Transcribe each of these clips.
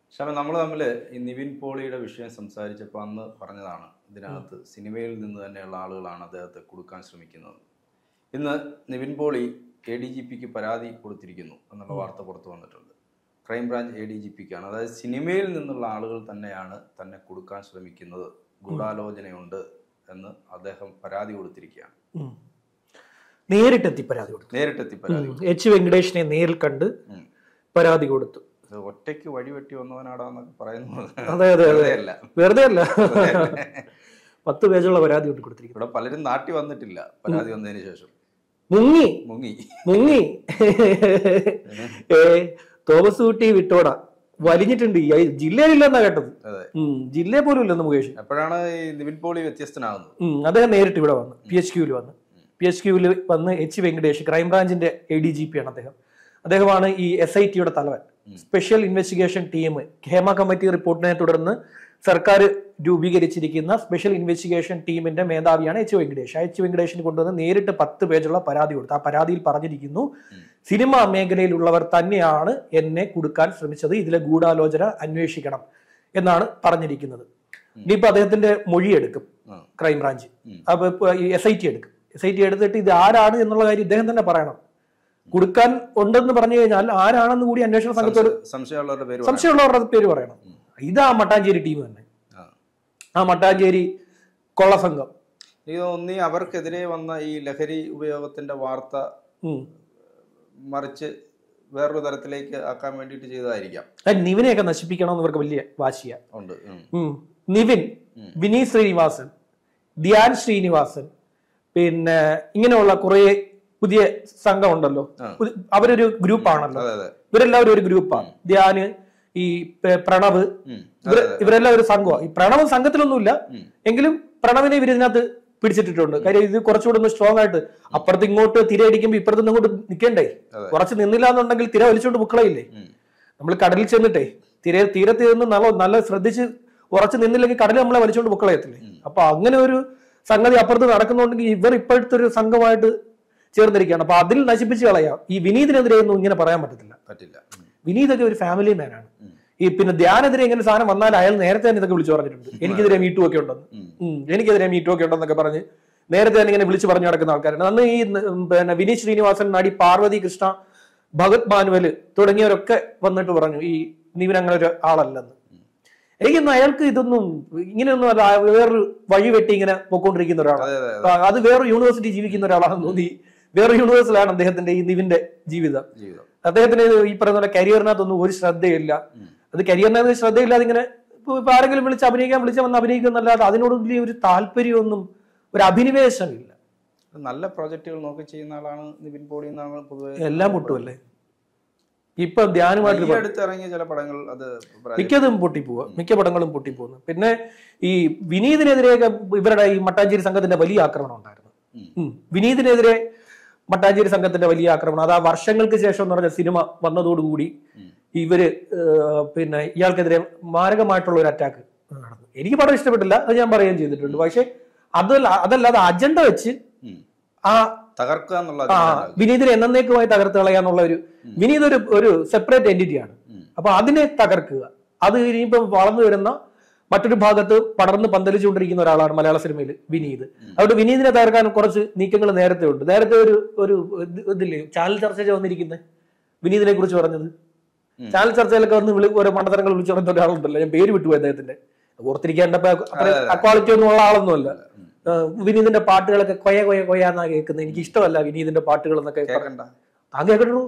ക്ഷമ നമ്മൾ തമ്മിൽ ഈ നിവിൻ പോളിയുടെ വിഷയം സംസാരിച്ചപ്പോൾ അന്ന് പറഞ്ഞതാണ് ഇതിനകത്ത് സിനിമയിൽ നിന്ന് തന്നെയുള്ള ആളുകളാണ് അദ്ദേഹത്തെ കൊടുക്കാൻ ശ്രമിക്കുന്നത് ഇന്ന് Nivin Pauly A D G പിക്ക് പരാതി കൊടുത്തിരിക്കുന്നു എന്നുള്ള വാർത്ത പുറത്തു വന്നിട്ടുണ്ട് ക്രൈംബ്രാഞ്ച് എ ഡി ജി പിക്കാണ് അതായത് സിനിമയിൽ നിന്നുള്ള ആളുകൾ തന്നെയാണ് തന്നെ കൊടുക്കാൻ ശ്രമിക്കുന്നത് ഗൂഢാലോചനയുണ്ട് എന്ന് അദ്ദേഹം പരാതി കൊടുത്തിരിക്കുകയാണ് ഉം. നേരിട്ടെത്തി പരാതി കൊടുത്തു നേരിട്ടെത്തി പരാതി ഉം. എച്ച് വെങ്കടേഷിനെ നേരിൽ കണ്ട് ഉം. പരാതി കൊടുത്തു ഇത് ഒറ്റയ്ക്ക് വഴിവെട്ടി വന്നവനാടാന്നൊക്കെ പറയുന്നത് അതെ അതെ അതെ വെറുതെയല്ല. വെറുതെ അല്ല പത്ത് പേജുള്ള പരാതി കൊണ്ട് കൊടുത്തിരിക്കുന്നു ഇവിടെ പലരും നാട്ടി വന്നിട്ടില്ല പരാതി വന്നതിന് ശേഷം മുങ്ങി മുങ്ങി മുങ്ങി ഏ തോമസ് കുട്ടി വിട്ടോടാ വലിഞ്ഞിട്ടുണ്ട് ഈ ജില്ലയിലില്ലെന്നാ കേട്ടത് അതെ ഉം, ജില്ലയിൽ പോലും ഇല്ലെന്ന് മുകേഷ് എപ്പോഴാണ് ഈ നിവിൻ പോളി വ്യത്യസ്തനാകുന്നത് ഉം, അദ്ദേഹം നേരിട്ട് ഇവിടെ വന്നു പി എച്ച് ക്യൂവിൽ വന്ന് പി എച്ച് ക്യൂവിൽ വന്ന് എച്ച് വെങ്കടേഷ് ക്രൈംബ്രാഞ്ചിന്റെ എ ഡി ജി പി ആണ് അദ്ദേഹം അദ്ദേഹമാണ് ഈ എസ് ഐ ടിയുടെ തലവൻ special investigation team Hema committee റിപ്പോർട്ടിനെ തുടർന്ന് സർക്കാർ രൂപീകരിച്ചിരിക്കുന്ന സ്പെഷ്യൽ ഇൻവെസ്റ്റിഗേഷൻ ടീമിന്റെ മേധാവിയാണ് എച്ച് വെങ്കടേഷ് ആ എച്ച് വെങ്കടേഷിന് കൊണ്ടുവന്ന് നേരിട്ട് പത്ത് പേജുള്ള പരാതി കൊടുത്തു ആ പരാതിയിൽ പറഞ്ഞിരിക്കുന്നു സിനിമാ മേഖലയിലുള്ളവർ തന്നെയാണ് എന്നെ കൊടുക്കാൻ ശ്രമിച്ചത് ഇതിലെ ഗൂഢാലോചന അന്വേഷിക്കണം എന്നാണ് പറഞ്ഞിരിക്കുന്നത് ഇനിയിപ്പോ അദ്ദേഹത്തിന്റെ മൊഴിയെടുക്കും ഉം. ക്രൈംബ്രാഞ്ച് ഉം. അപ്പൊ എസ് ഐ ടി എടുക്കും എസ് ഐ ടി എടുത്തിട്ട് ഇത് ആരാണ് എന്നുള്ള കാര്യം ഇദ്ദേഹം തന്നെ പറയണം കൊടുക്കാൻ ഉണ്ടെന്ന് പറഞ്ഞു കഴിഞ്ഞാൽ ആരാണെന്ന് കൂടി അന്വേഷണ സംഘത്തോട് സംശയമുള്ളവരുടെ പേര് പറയണം. സംശയമുള്ളവരുടെ പേര് പറയണം ഇതാ മട്ടാഞ്ചേരി ടീം തന്നെ ആ. ആ മട്ടാഞ്ചേരി കൊള്ളസംഘം എനിക്ക് തോന്നി അവർക്കെതിരെ വന്ന ഈ ലഹരി ഉപയോഗത്തിന്റെ വാർത്ത ഉം. മറിച്ച് വേറൊരു തരത്തിലേക്ക് ആക്കാൻ വേണ്ടിയിട്ട് ചെയ്തതായിരിക്കാം അത് നിവിനെയൊക്കെ നശിപ്പിക്കണം എന്ന് ഇവർക്ക് വലിയ വാശിയ ഉണ്ട് ഉം. ഉം. നിവിൻ ഉം. വിനീത് ശ്രീനിവാസൻ ധ്യാൻ ശ്രീനിവാസൻ പിന്നെ ഇങ്ങനെയുള്ള കുറെ പുതിയ സംഘം ഉണ്ടല്ലോ ആ. പുതി- അവരൊരു ഗ്രൂപ്പാണല്ലോ അതെ അതെ ഇവരെല്ലാവരും ഒരു ഗ്രൂപ്പാണ് ധ്യാന് ഈ പ- പ്രണവ് ഉം. ഇവര് ഇവരെല്ലാം ഒരു സംഘമാണ് ഈ പ്രണവ് സംഘത്തിലൊന്നുമില്ല ഉം. എങ്കിലും പ്രണവിനെ ഇവർ ഇതിനകത്ത് പിടിച്ചിട്ടിട്ടുണ്ട് കാര്യം ഇത് കുറച്ചുകൂടെ ഒന്ന് സ്ട്രോങ് ആയിട്ട് അപ്പുറത്ത് ഇങ്ങോട്ട് തിരയടിക്കുമ്പോൾ ഇപ്പുറത്ത് നിന്ന് ഇങ്ങോട്ട് നിൽക്കണ്ടേ അതെ. കുറച്ച് നിന്നില്ല എന്നുണ്ടെങ്കിൽ തിര വലിച്ചോണ്ട് മുക്കളയില്ലേ ഉം. നമ്മൾ കടലിൽ ചെന്നിട്ടേ തിര തീരത്ത് നിന്ന് നല്ല നല്ല ശ്രദ്ധിച്ച് ഉറച്ചു നിന്നില്ലെങ്കിൽ കടൽ നമ്മളെ വലിച്ചോണ്ട് മുക്കളയത്തില്ലേ അപ്പൊ അങ്ങനെ ഒരു സംഗതി അപ്പുറത്ത് നടക്കുന്നുണ്ടെങ്കിൽ ഇവർ ഇപ്പോഴത്തെ ഒരു സംഘമായിട്ട് ചേർന്നിരിക്കുകയാണ് അപ്പൊ അതിൽ നശിപ്പിച്ച് കളയാം ഈ വിനീതിനെതിരെ ഒന്നും ഇങ്ങനെ പറയാൻ പറ്റത്തില്ല പറ്റില്ല ഉം. വിനീതൊക്കെ ഒരു ഫാമിലി മാനാണ് ഉം. ഈ പിന്നെ ധ്യാനെതിരെ ഇങ്ങനെ സാധനം വന്നാൽ അയാൾ നേരത്തെ തന്നെ ഇതൊക്കെ വിളിച്ചു പറഞ്ഞിട്ടുണ്ട് എനിക്കെതിരെ മീറ്റും ഒക്കെ ഉണ്ടെന്ന് ഉം. ഉം, എനിക്കെതിരെ മീറ്റും ഒക്കെ ഉണ്ടെന്നൊക്കെ പറഞ്ഞ് നേരത്തെ തന്നെ ഇങ്ങനെ വിളിച്ചു പറഞ്ഞു നടക്കുന്ന ആൾക്കാരാണ് അന്ന് ഈ ഉം, പിന്നെ വിനീത് ശ്രീനിവാസൻ നടി പാർവതി കൃഷ്ണ ഭഗത് മാനുവല് തുടങ്ങിയവരൊക്കെ വന്നിട്ട് പറഞ്ഞു ഈ നീവൻ അങ്ങനെ ഒരു ആളല്ലെന്ന് എനിക്കൊന്നും അയാൾക്ക് ഇതൊന്നും ഇങ്ങനെയൊന്നും അല്ല ആ വേറൊരു വഴി വെട്ടി ഇങ്ങനെ പൊക്കോണ്ടിരിക്കുന്ന ഒരാളാണ് അതെ അതെ ആ, അത് വേറെ യൂണിവേഴ്സിറ്റി ജീവിക്കുന്ന ഒരാളാണെന്ന് തോന്നി വേറെ യൂണിവേഴ്സിലാണ് അദ്ദേഹത്തിന്റെ ഈ നിവിന്റെ ജീവിതം ജീവിതം അദ്ദേഹത്തിന് ഈ പറയുന്ന പോലെ കരിയറിനകത്തൊന്നും ഒരു ശ്രദ്ധയില്ല ഉം. അത് കരിയറിനകത്ത് ശ്രദ്ധയില്ലാതെ ഇങ്ങനെ ഇപ്പൊ ഇപ്പൊ ആരെങ്കിലും വിളിച്ച് അഭിനയിക്കാൻ വിളിച്ച വന്ന് അഭിനയിക്കുന്നല്ലാതെ അതിനോട് വലിയ ഒരു താല്പര്യമൊന്നും ഒരു അഭിനിവേശമില്ല നല്ല പ്രോജക്റ്റുകൾ നോക്കി ചെയ്യുന്ന ആളാണ് നിവിൻ പോളി എന്നാണ് പൊതുവെ എല്ലാം പൊട്ടുമല്ലേ ഇപ്പൊ ധ്യാനമായിട്ട് ഈ അടുത്ത് ഇറങ്ങിയ ചില പടങ്ങൾ അത് പരാജയം- മിക്കതും പൊട്ടിപ്പോവുക മിക്ക പടങ്ങളും പൊട്ടിപ്പോകുന്നു പിന്നെ ഈ വിനീതിനെതിരെയൊക്കെ ഇവരുടെ ഈ മട്ടാഞ്ചേരി സംഘത്തിന്റെ വലിയ ആക്രമണം ഉണ്ടായിരുന്നു ഉം. ഉം. വിനീതിനെതിരെ മട്ടാഞ്ചേരി സംഘത്തിന്റെ വലിയ ആക്രമണം അത് ആ വർഷങ്ങൾക്ക് ശേഷം എന്ന് പറഞ്ഞ സിനിമ വന്നതോടുകൂടി ഉം. ഇവര് ഏഹ്, പിന്നെ ഇയാൾക്കെതിരെ മാരകമായിട്ടുള്ള ഒരു അറ്റാക്ക് നടന്നു എനിക്ക് പടം ഇഷ്ടപ്പെട്ടില്ല അത് ഞാൻ പറയുകയും ചെയ്തിട്ടുണ്ട് പക്ഷെ അതല്ല അതല്ലാതെ അജണ്ട വെച്ച് ഉം. ആ തകർക്കുക എന്നുള്ള ആ അജണ്ടയാണ്. വിനീതിനെ എന്നേക്കുമായി തകർത്ത് കളയാന്നുള്ള ഒരു വിനീത് ഒരു ഒരു സെപ്പറേറ്റ് എൻറ്റിറ്റിയാണ് ഉം. അപ്പൊ അതിനെ തകർക്കുക അത് ഇനിയിപ്പം വളർന്നു വരുന്ന മറ്റൊരു ഭാഗത്ത് പടർന്ന് പന്തലിച്ചുകൊണ്ടിരിക്കുന്ന ഒരാളാണ് മലയാള സിനിമയിൽ വിനീത് അതുകൊണ്ട് വിനീതിനെ തകർക്കാൻ കുറച്ച് നീക്കങ്ങൾ നേരത്തെ ഉണ്ട് നേരത്തെ ഒരു ഒരു ഇത് ഇതില്ലേ ചാനൽ ചർച്ചയിൽ വന്നിരിക്കുന്നത് വിനീതിനെ കുറിച്ച് പറഞ്ഞത് ഉം. ചാനൽ ചർച്ചയിലൊക്കെ വന്ന് വിളി ഓരോ മണ്ടത്തരങ്ങൾ വിളിച്ചു പറയുന്ന ഒരാളുണ്ടല്ലോ ഞാൻ പേര് വിട്ടുപോയി അദ്ദേഹത്തിന്റെ ഓർത്തിരിക്കേണ്ടപ്പോ ക്വാളിറ്റി ഒന്നും ഉള്ള ആളൊന്നുമല്ല ഉം. ഏഹ് വിനീതിന്റെ പാട്ടുകളൊക്കെ കൊയ കൊയ കൊയാന്നാ കേൾക്കുന്നത് എനിക്ക് ഇഷ്ടമല്ല വിനീതിന്റെ പാട്ടുകൾ എന്നൊക്കെ കേക്കണ്ട താൻ കേട്ടിട്ടുള്ളൂ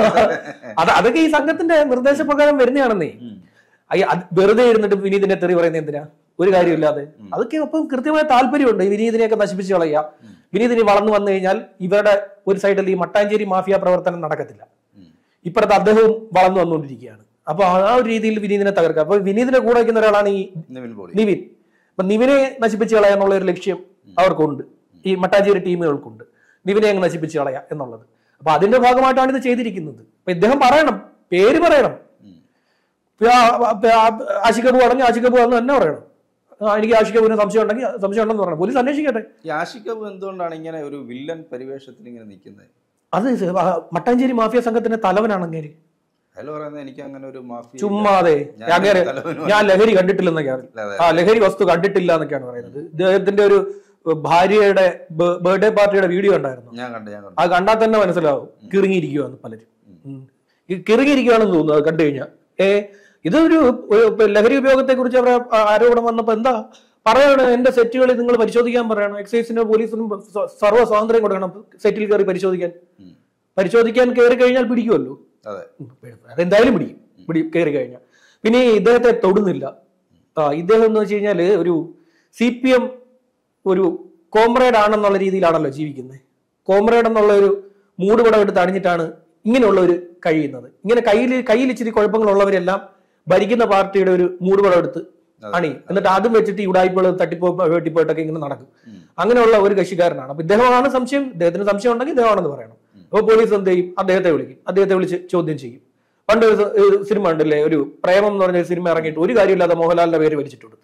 അത് അതൊക്കെ ഈ സംഘത്തിന്റെ നിർദ്ദേശപ്രകാരം വരുന്നതാണെന്നേ ഉം. അയ്യ, അത് വെറുതെ ഇരുന്നിട്ട് വിനീതിനെ തെറി പറയുന്നത് എന്തിനാ ഒരു കാര്യമില്ലാതെ അതൊക്കെ ഒപ്പം കൃത്യമായ താല്പര്യമുണ്ട് ഈ വിനീതിനെയൊക്കെ നശിപ്പിച്ച് കളയുക വിനീതിന് വളർന്നു വന്നു കഴിഞ്ഞാൽ ഇവരുടെ ഒരു സൈഡിൽ ഈ മട്ടാഞ്ചേരി മാഫിയ പ്രവർത്തനം നടക്കത്തില്ല ഉം. ഇപ്പുറത്ത് അദ്ദേഹവും വളർന്നു വന്നുകൊണ്ടിരിക്കുകയാണ് അപ്പൊ ആ ഒരു രീതിയിൽ വിനീതിനെ തകർക്കുക അപ്പൊ വിനീതിനെ കൂടെ വയ്ക്കുന്ന ഒരാളാണ് ഈ നിവിൻ പോളി നിവിൻ അപ്പൊ നിവിനെ നശിപ്പിച്ച് കളയാന്നുള്ള ഒരു ലക്ഷ്യം അവർക്കുണ്ട് ഈ മട്ടാഞ്ചേരി ടീമുകൾക്കുണ്ട് നിവിനെ അങ്ങ് നശിപ്പിച്ച് കളയാ എന്നുള്ളത് അപ്പൊ അതിന്റെ ഭാഗമായിട്ടാണ് ഇത് ചെയ്തിരിക്കുന്നത് അപ്പൊ ഇദ്ദേഹം പറയണം പേര് പറയണം ഉം. ഇപ്പൊ ആ- ആ- ആ- ആഷിഖ് അബു ആണെങ്കിൽ ആഷിഖ് അബു എന്ന് തന്നെ പറയണം ആ, എനിക്ക് ആഷിഖ് അബുവിന് സംശയം ഉണ്ടെങ്കിൽ സംശയം ഉണ്ടെന്ന് പറയണം പോലീസ് അന്വേഷിക്കട്ടെ ഈ ആഷിക്കബ് എന്തുകൊണ്ടാണ് ഇങ്ങനെ ഒരു വില്ലൻ പരിവേഷത്തിൽ ഇങ്ങനെ നിൽക്കുന്നത് അത് സ- ആ മട്ടാഞ്ചേരി മാഫിയ സംഘത്തിന്റെ തലവനാണ് അങ്ങേര് അയാൾ പറയുന്നത് എനിക്ക് അങ്ങനെ ഒരു മാഫിയ ചുമ്മാതെ ഞാൻ അങ്ങനെ തലവനും ഞാൻ ലഹരി കണ്ടിട്ടില്ലെന്നൊക്കെയാണ് അതെ. ആ ലഹരി വസ്തു കണ്ടിട്ടില്ല എന്നൊക്കെയാണ് പറയുന്നത് ഇദ്ദേഹത്തിന്റെ ഒരു ഭാര്യയുടെ ബർത്ത്ഡേ പാർട്ടിയുടെ വീഡിയോ ഉണ്ടായിരുന്നു ഞാൻ കണ്ടു ഞാൻ കണ്ടു അത് കണ്ടാൽ തന്നെ മനസ്സിലാവും കിറുങ്ങിയിരിക്കുവാന്ന് പലരും ഉം. ഈ കിറുങ്ങിയിരിക്കുവാണെന്ന് തോന്നുന്നു അത് കണ്ടു കഴിഞ്ഞാൽ ഏ ഇതൊരു ഒരു ലഹരി ഉപയോഗത്തെ കുറിച്ച് അവരെ ആ- ആരോപണം വന്നപ്പോ എന്താ പറയാണ് എന്റെ സെറ്റുകളിൽ നിങ്ങൾ പരിശോധിക്കാൻ പറയണം എക്സൈസിനും പോലീസിനും സ- സർവ്വ സ്വാതന്ത്ര്യം കൊടുക്കണം സെറ്റിൽ കയറി പരിശോധിക്കാൻ ഉം. പരിശോധിക്കാൻ കയറി കഴിഞ്ഞാൽ പിടിക്കുമല്ലോ അതെ ഉം, അതെന്തായാലും പിടിക്കും പിടി കയറി കഴിഞ്ഞാൽ പിന്നെ ഈ ഇദ്ദേഹത്തെ തൊടുന്നില്ല ആ ഇദ്ദേഹം എന്ന് വെച്ച് കഴിഞ്ഞാല് ഒരു സി പി എം ഒരു കോമ്രേഡ് ആണെന്നുള്ള രീതിയിലാണല്ലോ ജീവിക്കുന്നത് കോമ്രേഡ് എന്നുള്ള ഒരു മൂട് പടം എടുത്ത് അണിഞ്ഞിട്ടാണ് ഇങ്ങനെയുള്ളവർ കഴിയുന്നത് ഇങ്ങനെ കയ്യിൽ കയ്യിൽ ഇച്ചിരി കുഴപ്പങ്ങളുള്ളവരെല്ലാം ഭരിക്കുന്ന പാർട്ടിയുടെ ഒരു മൂട് പടം എടുത്ത് അണി എന്നിട്ട് അതും വെച്ചിട്ട് ഈ ഉടായ്പകൾ തട്ടിപ്പോ വെട്ടിപ്പോയിട്ടൊക്കെ ഇങ്ങനെ നടക്കും ഉം. അങ്ങനെയുള്ള ഒരു കക്ഷിക്കാരനാണ് അപ്പൊ ഇദ്ദേഹമാണ് സംശയം ഇദ്ദേഹത്തിന് സംശയം ഉണ്ടെങ്കിൽ ഇദ്ദേഹമാണെന്ന് പറയണം അപ്പോൾ പോലീസ് എന്ത് ചെയ്യും അദ്ദേഹത്തെ വിളിക്കും അദ്ദേഹത്തെ വിളിച്ച് ചോദ്യം ചെയ്യും പണ്ട് ഒരു സ- ഒരു സിനിമ ഉണ്ടല്ലേ ഒരു പ്രേമം എന്ന് പറഞ്ഞ ഒരു സിനിമ ഇറങ്ങിയിട്ട് ഒരു കാര്യമില്ലാതെ മോഹൻലാലിന്റെ പേര് വലിച്ചിട്ട് കൊടുത്തു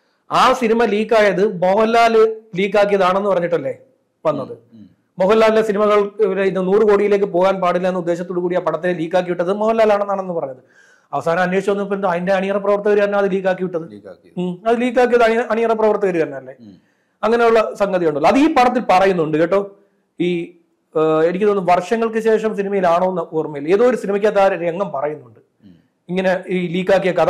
ആ സിനിമ ലീക്കായത് മോഹൻലാല് ലീക്കാക്കിയതാണെന്ന് പറഞ്ഞിട്ടല്ലേ വന്നത് ഉം. മോഹൻലാലിന്റെ സിനിമകൾ ഇവരെ ഇത് നൂറ് കോടിയിലേക്ക് പോകാൻ പാടില്ല എന്ന ഉദ്ദേശത്തോടു കൂടി ആ പടത്തെ ലീക്കാക്കി വിട്ടത് മോഹൻലാലാണെന്നാണെന്ന് പറഞ്ഞത് അവസാനം അന്വേഷിച്ച് വന്നപ്പോൾ എന്തോ അതിന്റെ അണിയറ പ്രവർത്തകർ തന്നെ അത് ലീക്കാക്കി വിട്ടത് ലീക്കാക്കി ഉം. അത് ലീക്കാക്കിയത് അണിയ അണിയറ പ്രവർത്തകർ തന്നെ അല്ലേ ഉം. അങ്ങനെയുള്ള സംഗതി ഉണ്ടല്ലോ അത് ഈ പടത്തിൽ പറയുന്നുണ്ട് കേട്ടോ ഈ ആ, എനിക്ക് തോന്നുന്നു വർഷങ്ങൾക്ക് ശേഷം സിനിമയിലാണോ എന്ന് ഓർമ്മയില്ല ഏതോ ഒരു സിനിമയ്ക്കകത്ത് ആ ഒരു രംഗം പറയുന്നുണ്ട് ഉം. ഇങ്ങനെ ഈ ലീക്കാക്കിയ കഥ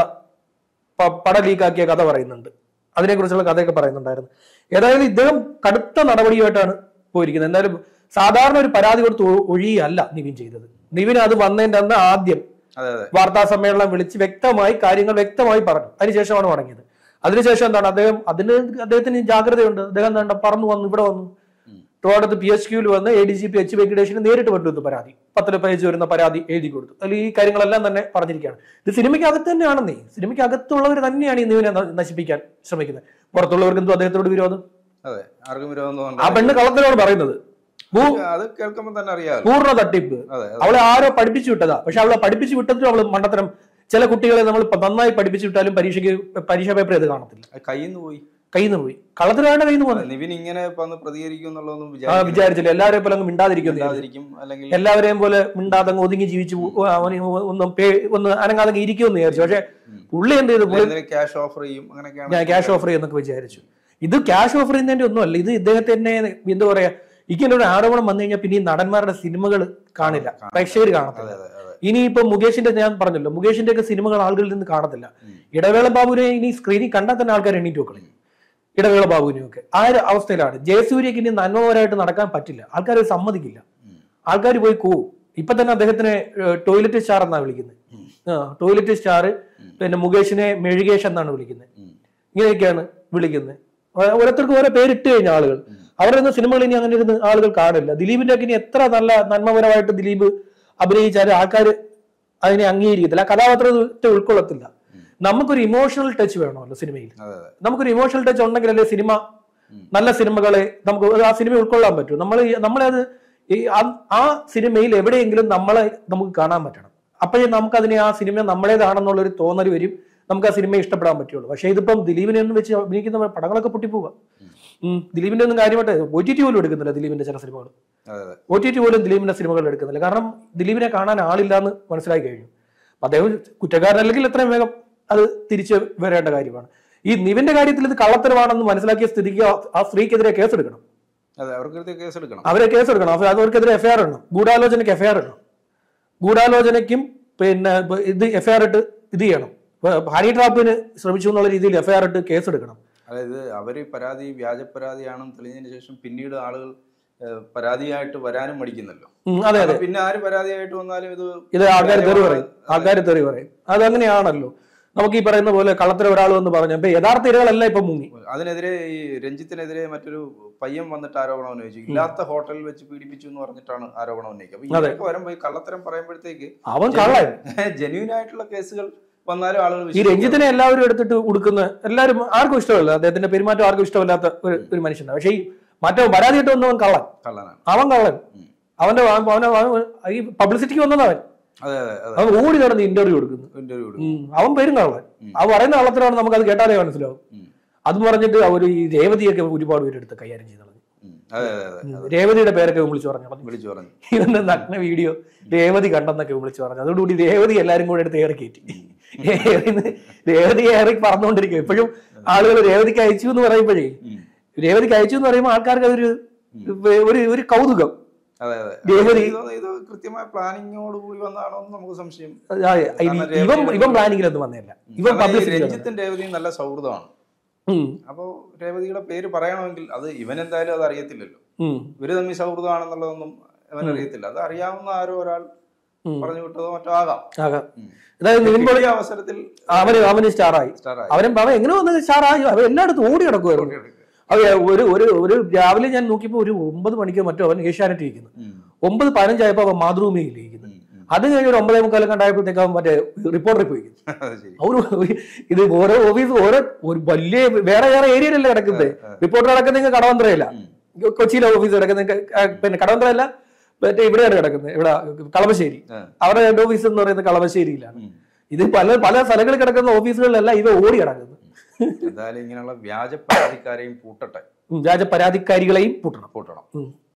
പ- പടം ലീക്കാക്കിയ കഥ പറയുന്നുണ്ട് അതിനെക്കുറിച്ചുള്ള കഥയൊക്കെ പറയുന്നുണ്ടായിരുന്നു ഏതായാലും ഇദ്ദേഹം കടുത്ത നടപടിയുമായിട്ടാണ് പോയിരിക്കുന്നത് എന്തായാലും സാധാരണ ഒരു പരാതി കൊടുത്ത് ഒ- ഒഴിയല്ല നിവിൻ ചെയ്തത് നിവിൻ അത് വന്നതിന്റെ അന്ന് ആദ്യം അതെ അതെ വാർത്താ സമ്മേളനം വിളിച്ച് വ്യക്തമായി കാര്യങ്ങൾ വ്യക്തമായി പറഞ്ഞു അതിനുശേഷമാണ് മടങ്ങിയത് അതിനുശേഷം എന്താണ് അദ്ദേഹം അതിന് അദ്ദേഹത്തിന് ജാഗ്രതയുണ്ട് അദ്ദേഹം എന്താ പറന്നു വന്നു ഇവിടെ വന്നു ഉം. ട്രോഡത്ത് പി എച്ച് ക്യൂവിൽ വന്ന് A D G P H വെങ്കടേഷിന് നേരിട്ട് കൊണ്ടുവന്നു പരാതി പത്തില് പേജ് വരുന്ന പരാതി എഴുതി കൊടുത്തു അതിൽ ഈ കാര്യങ്ങളെല്ലാം തന്നെ പറഞ്ഞിരിക്കുകയാണ് ഇത് സിനിമയ്ക്ക് അകത്ത് തന്നെയാണെന്നേ സിനിമയ്ക്ക് അകത്തുള്ളവർ തന്നെയാണ് ഈ നീവിനെ ന- നശിപ്പിക്കാൻ ശ്രമിക്കുന്നത് പുറത്തുള്ളവർക്ക് എന്തോ അദ്ദേഹത്തോട് വിരോധം അതെ ആർക്കും വിരോധം ആ തോന്നണ്ട പെണ്ണ് കള്ളത്തിനോട് പറയുന്നത് ഭൂ- അത് കേൾക്കുമ്പോൾ തന്നെ അറിയാമല്ലോ പൂർണ്ണ തട്ടിപ്പ് അതെ അതെ അവളെ ആരോ പഠിപ്പിച്ചു വിട്ടതാ പക്ഷെ അവളെ പഠിപ്പിച്ചു വിട്ടതിലും അവള് മണ്ടത്തരം ചില കുട്ടികളെ നമ്മൾ ഇപ്പൊ നന്നായി പഠിപ്പിച്ചു വിട്ടാലും പരീക്ഷയ്ക്ക് പരീക്ഷ പേപ്പർ ഇത് കാണത്തില്ല അത് കയ്യിൽ നിന്ന് പോയി കയ്യിൽ നിന്ന് പോയി കള്ളത്തിനാണ് കയ്യിൽ നിന്ന് പോകുന്നത് നിവിൻ ഇങ്ങനെ ഇപ്പൊ ഒന്ന് പ്രതികരിക്കും എന്നുള്ളതൊന്നും ആ വിചാരിക്കില്ല. വിചാരിച്ചില്ല എല്ലാവരെയും പോലെ അങ്ങ് മിണ്ടാതിരിക്കുന്നു ഇല്ലാതിരിക്കും അല്ലെങ്കിൽ എല്ലാവരെയും പോലെ മിണ്ടാതെ അങ്ങ് ഒതുങ്ങി ജീവിച്ചു പോ- അവന് ഒന്ന് പേ- ഒന്ന് അനങ്ങാതെ ഇരിക്കുമെന്ന് വിചാരിച്ചു പക്ഷെ പുള്ളി എന്ത് ചെയ്തു പുള്ളി ക്യാഷ് ഓഫർ ചെയ്യും അങ്ങനെയൊക്കെയാണ് ഞാൻ ക്യാഷ് ഓഫർ ചെയ്യുന്നൊക്കെ വിചാരിച്ചു ഇത് ക്യാഷ് ഓഫർ ചെയ്യുന്നതിന്റെ ഒന്നും അല്ല ഇത് ഇദ്ദേഹത്തിന്റെ എന്താ പറയാ ഇങ്ങനെ ഒരു ആരോപണം വന്നു കഴിഞ്ഞാൽ പിന്നെ ഈ നടന്മാരുടെ സിനിമകൾ കാണില്ല പ്രേക്ഷകർ കാണത്തില്ല അതെ അതെ അതെ ഇനിയിപ്പോ മുകേഷിന്റെ ഞാൻ പറഞ്ഞല്ലോ മുകേഷിന്റെ ഒക്കെ സിനിമകൾ ആളുകളിൽ നിന്ന് കാണത്തില്ല ഉം. ഇടവേള ബാബുവിനെ ഇനി സ്ക്രീനിൽ കണ്ടാൽ തന്നെ ആൾക്കാർ എണ്ണീറ്റ് വെക്കണം ഇടവേള ബാബുവിനെ ഒക്കെ ആ ഒരു അവസ്ഥയിലാണ് ജയസൂര്യക്ക് ഇനി നന്മപരമായിട്ട് നടക്കാൻ പറ്റില്ല ആൾക്കാർ സമ്മതിക്കില്ല ഉം. ആൾക്കാർ പോയി പോവും ഇപ്പൊ തന്നെ അദ്ദേഹത്തിനെ ടോയ്ലറ്റ് സ്റ്റാർ എന്നാണ് വിളിക്കുന്നത് ഉം. ടോയ്ലറ്റ് സ്റ്റാർ പിന്നെ മുകേഷിനെ മെഴുകേഷ് എന്നാണ് വിളിക്കുന്നത് ഉം. ഇങ്ങനെയൊക്കെയാണ് വിളിക്കുന്നത് ഓ- ഓരോരുത്തർക്കും ഓരോ പേരിട്ട് കഴിഞ്ഞ ആളുകൾ അവരുടെ ഒന്നും സിനിമകൾ ഇനി അങ്ങനെ ഇരുന്ന് ആളുകൾ കാണില്ല ദിലീപിന്റെ ഒക്കെ ഇനി എത്ര നല്ല നന്മപരമായിട്ട് ദിലീപ് അഭിനയിച്ചാലും ആൾക്കാർ അതിനെ അംഗീകരിക്കത്തില്ല ആ കഥാപാത്രത്തെ ഉൾക്കൊള്ളത്തില്ല നമുക്കൊരു ഇമോഷണൽ ടച്ച് വേണമല്ലോ സിനിമയിൽ അതെ അതെ നമുക്കൊരു ഇമോഷണൽ ടച്ച് ഉണ്ടെങ്കിലല്ലേ സിനിമ നല്ല സിനിമകളെ നമുക്ക് ആ സിനിമ ഉൾക്കൊള്ളാൻ പറ്റൂ നമ്മൾ നമ്മളെ അത് ഈ ആ- ആ സിനിമയിൽ എവിടെയെങ്കിലും നമ്മളെ നമുക്ക് കാണാൻ പറ്റണം അപ്പോഴേ നമുക്ക് അതിനെ ആ സിനിമ നമ്മളേതാണെന്നുള്ള ഒരു തോന്നൽ വരും നമുക്ക് ആ സിനിമ ഇഷ്ടപ്പെടാൻ പറ്റുള്ളൂ പക്ഷേ ഇതിപ്പം ദിലീപിനെ ഒന്നും വെച്ച് അഭിനയിക്കുന്ന പടങ്ങളൊക്കെ പൊട്ടിപ്പോവുക ഉം. ദിലീപിന്റെ ഒന്നും കാര്യമായിട്ട് ഒ ടി ടി പോലും എടുക്കുന്നില്ല ദിലീപിന്റെ ചില സിനിമകൾ അതെ അതെ ഒ ടി ടി പോലും ദിലീപിന്റെ സിനിമകൾ എടുക്കുന്നില്ല കാരണം ദിലീപിനെ കാണാൻ ആളില്ല എന്ന് മനസ്സിലായി കഴിഞ്ഞു അപ്പൊ അദ്ദേഹം കുറ്റക്കാരനല്ലെങ്കിൽ എത്രയും വേഗം അത് തിരിച്ച് വരേണ്ട കാര്യമാണ് ഈ നിവിന്റെ കാര്യത്തിൽ ഇത് കള്ളത്തരമാണെന്ന് മനസ്സിലാക്കിയ സ്ഥിതിക്ക് ആ- ആ സ്ത്രീക്കെതിരെ കേസെടുക്കണം അതെ അവർക്ക് കേസ് എടുക്കണം അവരെ കേസെടുക്കണം അപ്പൊ അവർക്കെതിരെ എഫ്ഐആർ ഇടണം ഗൂഢാലോചനയ്ക്ക് എഫ്ഐആർ ഇടണം ഗൂഢാലോചനയ്ക്കും പിന്നെ ഇപ്പൊ ഇത് എഫ്ഐആർ ഇട്ട് ഇത് ചെയ്യണം ഇപ്പൊ ഹണി ട്രാപ്പിന് ശ്രമിച്ചു എന്നുള്ള രീതിയിൽ എഫ്ഐആർ ഇട്ട് കേസെടുക്കണം അതായത് അവര് പരാതി വ്യാജ പരാതിയാണെന്ന് തെളിഞ്ഞതിന് ശേഷം പിന്നീട് ആളുകൾ ഏഹ്, പരാതിയായിട്ട് വരാനും മടിക്കുന്നല്ലോ ഉം, അതെ അതെ പിന്നെ ആര് പരാതിയായിട്ട് വന്നാലും ഇത് ഇത് ആൾക്കാർ തെറി പറയും ആൾക്കാർ തെറി പറയും അതങ്ങനെയാണല്ലോ നമുക്ക് ഈ പറയുന്ന പോലെ കള്ളത്തരം ഒരാൾ എന്ന് പറഞ്ഞു അപ്പൊ യഥാർത്ഥ ഇരകളല്ല ഇപ്പൊ മുങ്ങി അതിനെതിരെ ഈ രഞ്ജിത്തിനെതിരെ മറ്റൊരു പയ്യൻ വന്നിട്ട് ആരോപണം ഉന്നയിച്ചു ഇല്ലാത്ത ഹോട്ടലിൽ വെച്ച് പീഡിപ്പിച്ചു എന്ന് പറഞ്ഞിട്ടാണ് ആരോപണം ഉന്നയിക്കുക അപ്പൊ അതെ. ഇതൊക്കെ വരുമ്പോ ഈ കള്ളത്തരം പറയുമ്പോഴത്തേക്ക് അവൻ കള്ളൻ ജെന്യൂൻ ആയിട്ടുള്ള കേസുകൾ വന്നാലും ആളുകൾ ഈ വിശ്വസിക്കും. രഞ്ജിത്തിനെ എല്ലാവരും എടുത്തിട്ട് ഉടുക്കുന്ന എല്ലാവരും ആർക്കും ഇഷ്ടമല്ല അദ്ദേഹത്തിന്റെ പെരുമാറ്റം ആർക്കും ഇഷ്ടമില്ലാത്ത ഒരു ഒരു മനുഷ്യനാണ് പക്ഷേ ഈ മറ്റോ പരാതി ഇട്ട് വന്നവൻ കള്ളൻ കള്ളനാണ് അവൻ കള്ളൻ ഉം. അവന്റെ അവൻ- അവനെ അവൻ ഈ പബ്ലിസിറ്റിക്ക് വന്നതവൻ അതെ അതെ അതെ അവൻ ഓടി നടന്ന് ഇന്റർവ്യൂ കൊടുക്കുന്നു ഇന്റർവ്യൂ ഉം. അവൻ പേരും കള്ളൻ ഉം. അവൻ പറയുന്ന കള്ളത്തിനാണ് നമുക്ക് അത് കേട്ടാലേ മനസ്സിലാവും ഉം. അത് പറഞ്ഞിട്ട് അവർ ഈ രേവതിയൊക്കെ ഒരുപാട് പേരെടുത്ത് കൈകാര്യം ചെയ്ത് കളഞ്ഞു ഉം. അതെ അതെ അതെ ഉം. രേവതിയുടെ പേരൊക്കെ വിളിച്ചു പറഞ്ഞു പറഞ്ഞു വിളിച്ചു പറഞ്ഞു ഇവന്റെ നഗ്ന വീഡിയോ രേവതി കണ്ടെന്നൊക്കെ വിളിച്ചു പറഞ്ഞു അതോടുകൂടി രേവതി എല്ലാരും കൂടെ എടുത്ത് ഏറി കയറ്റി ഏറിന്ന് രേവതി ഏറി പറഞ്ഞുകൊണ്ടിരിക്കും എപ്പോഴും ആളുകൾ രേവതിക്ക് അയച്ചു എന്ന് പറയുമ്പോഴേ ഉം. രേവതിക്ക് അയച്ചു എന്ന് പറയുമ്പോൾ ആൾക്കാർക്ക് അതൊരു ഒരു ഒരു കൗതുകം അതെ അതെ രേവതി ഇത് ഇത് കൃത്യമായ പ്ലാനിങ്ങോട് കൂടി വന്നതാണോ എന്ന് നമുക്ക് സംശയം ആ, ഇനി ഇവൻ ഇവൻ പ്ലാനിങ്ങിലൊന്നും വന്നതല്ല ഇവൻ കാരണം ഈ പബ്ലിസിറ്റി രഞ്ജിത്തും രേവതിയും നല്ല സൗഹൃദമാണ് അപ്പോ രേവതിയുടെ പേര് പറയണമെങ്കിൽ അത് ഇവൻ എന്തായാലും അത് അറിയത്തില്ലല്ലോ ഇവര് തമ്മിൽ സൗഹൃദമാണെന്നുള്ളതൊന്നും അവൻ അറിയത്തില്ല അത് അറിയാവുന്ന ആരോ ഒരാൾ ഉം. പറഞ്ഞു വിട്ടതോ മറ്റോ ആകാം ആകാം അതായത് നിവിൻ പോളി കിട്ടിയ അവസരത്തിൽ അവന് അവന് സ്റ്റാറായി സ്റ്റാർ ആയി അവൻ അവൻ എങ്ങനെ വന്നത് സ്റ്റാറായി അവൻ എല്ലായിടത്തും ഓടി കിടക്കുമായിരുന്നു അവ ഒരു ഒരു ഒരു രാവിലെ ഞാൻ നോക്കിയപ്പോൾ ഒരു ഒമ്പത് മണിക്കോ മറ്റോ അവൻ ഏഷ്യാനെറ്റ് ഇരിക്കുന്നു ഉം. ഒമ്പത് പതിനഞ്ചായപ്പോൾ അവൻ മാതൃഭൂമിയിൽ ഇരിക്കുന്നു ഉം. ഉം. അത് കഴിഞ്ഞ് ഒരു ഒമ്പതേ മുക്കാലം കണ്ടായപ്പോഴത്തേക്ക് അവൻ മറ്റേ റിപ്പോർട്ടറിൽ പോയി അത് ശരി ഒരു ഇത് ഓരോ ഓഫീസ് ഓരോ ഒരു വലിയ വേറെ വേറെ ഏരിയയിലല്ലേ കിടക്കുന്നത് റിപ്പോർട്ടർ കിടക്കുന്നത് കടവന്ത്രയല്ല കൊച്ചിയിലെ ഓഫീസ് കിടക്കുന്നത് പിന്നെ കടവന്ത്രയല്ല മറ്റേ ഇവിടെയാണ് കിടക്കുന്നത് ഇവിടെ കളമശ്ശേരി ആ. അവരുടെ ഹെഡ് ഓഫീസ് എന്ന് പറയുന്നത് കളമശ്ശേരിയിലാണ് ഉം. ഇത് പല പല സ്ഥലങ്ങളിൽ കിടക്കുന്ന ഓഫീസുകളിലല്ല ഇവ ഓടി കിടക്കുന്നത് എന്തായാലും ഇങ്ങനെയുള്ള വ്യാജ പരാതിക്കാരെയും പൂട്ടട്ടെ വ്യാജ പരാതിക്കാരികളെയും പൂട്ടണം പൂട്ടണം ഉം.